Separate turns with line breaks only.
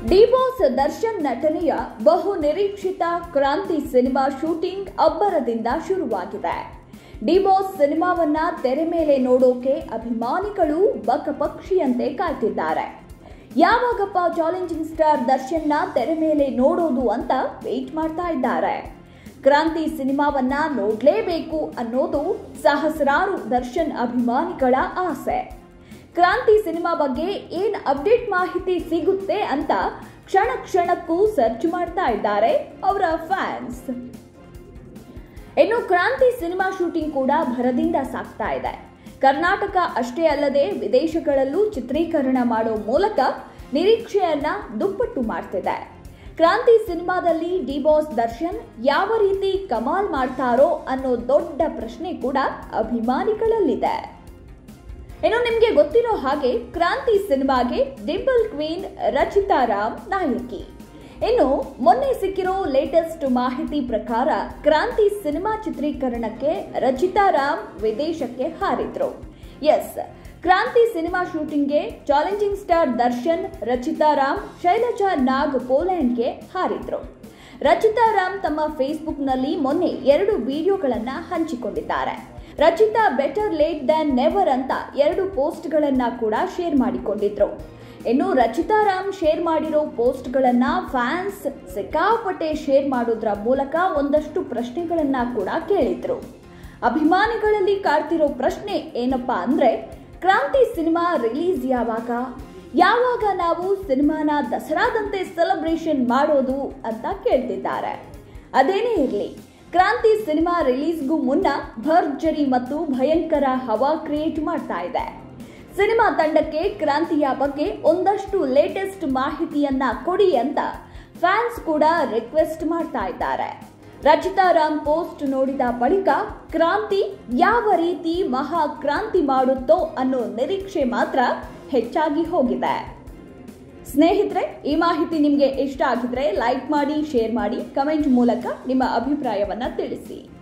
D Boss Darshan ನಟನೆಯ ಬಹು ನಿರೀಕ್ಷಿತ ಕ್ರಾಂತಿ ಸಿನಿಮಾ ಶೂಟಿಂಗ್ ಅಬ್ಬರದಿಂದ ಶುರುವಾಗಿದೆ ಡಿಬಾಸ್ ಸಿನಿಮಾವನ್ನ ತೆರೆ ಮೇಲೆ ನೋಡೋಕೆ ಅಭಿಮಾನಿಗಳು ಬಕಪಕ್ಷಿಯಂತೆ ಕಾಯ್ತಿದ್ದಾರೆ ಯಾವಾಗಪ್ಪ ಚಾಲೆಂಜಿಂಗ್ ಸ್ಟಾರ್ ದರ್ಶನ್ನ ತೆರೆ ಮೇಲೆ ನೋಡೋದು ಅಂತ ವೇಟ್ ಮಾಡ್ತಾ ಇದ್ದಾರೆ ಕ್ರಾಂತಿ ಸಿನಿಮಾವನ್ನ ನೋಡ್ಲೇಬೇಕು ಅನ್ನೋದು ಸಹಸ್ರಾರು ದರ್ಶನ್ ಅಭಿಮಾನಿಗಳ ಆಸೆ ಕ್ರಾಂತಿ ಸಿನಿಮಾ ಬಗ್ಗೆ ಏನ್ ಅಪ್ಡೇಟ್ ಮಾಹಿತಿ ಸಿಗುತ್ತೆ ಅಂತ ಕ್ಷಣ ಕ್ಷಣಕ್ಕೂ ಸರ್ಚ್ ಮಾಡ್ತಾ ಇದ್ದಾರೆ ಅವರ ಫ್ಯಾನ್ಸ್ ಇನ್ನು ಕ್ರಾಂತಿ ಸಿನಿಮಾ ಶೂಟಿಂಗ್ ಕೂಡ ಭರದಿಂದ ಸಾಗ್ತಾ ಇದೆ ಕರ್ನಾಟಕ ಅಷ್ಟೇ ಅಲ್ಲದೆ ವಿದೇಶಗಳಲ್ಲೂ ಚಿತ್ರೀಕರಣ ಮಾಡೋ ಮೂಲಕ ನಿರೀಕ್ಷೆಯನ್ನ ದುಪ್ಪಟ್ಟು ಮಾಡ್ತಿದೆ ಕ್ರಾಂತಿ ಸಿನಿಮಾದಲ್ಲಿ ಡಿಬಾಸ್ ದರ್ಶನ್ ಯಾವ ರೀತಿ ಕಮಾಲ್ ಮಾಡ್ತಾರೋ ಅನ್ನೋ ದೊಡ್ಡ ಪ್ರಶ್ನೆ ಕೂಡ ಅಭಿಮಾನಿಗಳಲ್ಲಿದೆ ಇನ್ನು ನಿಮಗೆ ಗೊತ್ತಿರೋ ಹಾಗೆ ಕ್ರಾಂತಿ ಸಿನಿಮಾಗೆ ಡಿಂಪಲ್ ಕ್ವೀನ್ ರಚಿತಾ ರಾಮ್ ನಾಯಕಿ ಇನ್ನು ಮೊನ್ನೆ ಸಿಕ್ಕಿರೋ ಲೇಟೆಸ್ಟ್ ಮಾಹಿತಿ ಪ್ರಕಾರ ಕ್ರಾಂತಿ ಸಿನಿಮಾ ಚಿತ್ರೀಕರಣಕ್ಕೆ ರಚಿತಾ ರಾಮ್ ವಿದೇಶಕ್ಕೆ ಹಾರಿದ್ರು ಎಸ್ ಕ್ರಾಂತಿ ಸಿನಿಮಾ ಶೂಟಿಂಗ್ಗೆ ಚಾಲೆಂಜಿಂಗ್ ಸ್ಟಾರ್ ದರ್ಶನ್ ರಚಿತಾ ರಾಮ್ ಶೈಲಜಾ ನಾಗ್ ಪೋಲೆಂಡ್ಗೆ ಹಾರಿದ್ರು ರಚಿತಾ ರಾಮ್ ತಮ್ಮ ಫೇಸ್ಬುಕ್ನಲ್ಲಿ ಮೊನ್ನೆ ಎರಡು ವಿಡಿಯೋಗಳನ್ನ ಹಂಚಿಕೊಂಡಿದ್ದಾರೆ Rachita better late than never ಅಂತ ಎರಡು ಪೋಸ್ಟ್ಗಳನ್ನ ಕೂಡ ಶೇರ್ ಮಾಡಿಕೊಂಡಿದ್ರು ಇನ್ನು ರಚಿತಾ ರಾಮ್ ಶೇರ್ ಮಾಡಿರೋ ಪೋಸ್ಟ್ಗಳನ್ನ ಫ್ಯಾನ್ಸ್ ಸಿಕ್ಕಾಪಟ್ಟೆ ಶೇರ್ ಮಾಡೋದ್ರ ಮೂಲಕ ಒಂದಷ್ಟು ಪ್ರಶ್ನೆಗಳನ್ನ ಕೂಡ ಕೇಳಿದ್ರು ಅಭಿಮಾನಿಗಳಲ್ಲಿ ಕಾಡ್ತಿರೋ ಪ್ರಶ್ನೆ ಏನಪ್ಪಾ ಅಂದ್ರೆ ಕ್ರಾಂತಿ ಸಿನಿಮಾ ರಿಲೀಸ್ ಯಾವಾಗ ಯಾವಾಗ ನಾವು ಸಿನಿಮಾನ ದಸರಾದಂತೆ ಸೆಲೆಬ್ರೇಷನ್ ಮಾಡೋದು ಅಂತ ಕೇಳ್ತಿದ್ದಾರೆ ಅದೇನೇ ಇರಲಿ ಕ್ರಾಂತಿ ಸಿನಿಮಾ ರಿಲೀಸ್ಗೂ ಮುನ್ನ ಭರ್ಜರಿ ಮತ್ತು ಭಯಂಕರ ಹವಾ ಕ್ರಿಯೇಟ್ ಮಾಡ್ತಾ ಇದೆ ಸಿನಿಮಾ ತಂಡಕ್ಕೆ ಕ್ರಾಂತಿಯ ಬಗ್ಗೆ ಒಂದಷ್ಟು ಲೇಟೆಸ್ಟ್ ಮಾಹಿತಿಯನ್ನ ಕೊಡಿ ಅಂತ ಫ್ಯಾನ್ಸ್ ಕೂಡ ರಿಕ್ವೆಸ್ಟ್ ಮಾಡ್ತಾ ಇದ್ದಾರೆ ರಚಿತಾ ರಾಮ್ ಪೋಸ್ಟ್ ನೋಡಿದ ಬಳಿಕ ಕ್ರಾಂತಿ ಯಾವ ರೀತಿ ಮಹಾ ಕ್ರಾಂತಿ ಮಾಡುತ್ತೋ ಅನ್ನೋ ನಿರೀಕ್ಷೆ ಮಾತ್ರ ಹೆಚ್ಚಾಗಿ ಹೋಗಿದೆ ಸ್ನೇಹಿತರೆ ಈ ಮಾಹಿತಿ ನಿಮಗೆ ಇಷ್ಟ ಆಗಿದ್ರೆ ಲೈಕ್ ಮಾಡಿ ಶೇರ್ ಮಾಡಿ ಕಮೆಂಟ್ ಮೂಲಕ ನಿಮ್ಮ ಅಭಿಪ್ರಾಯವನ್ನ ತಿಳಿಸಿ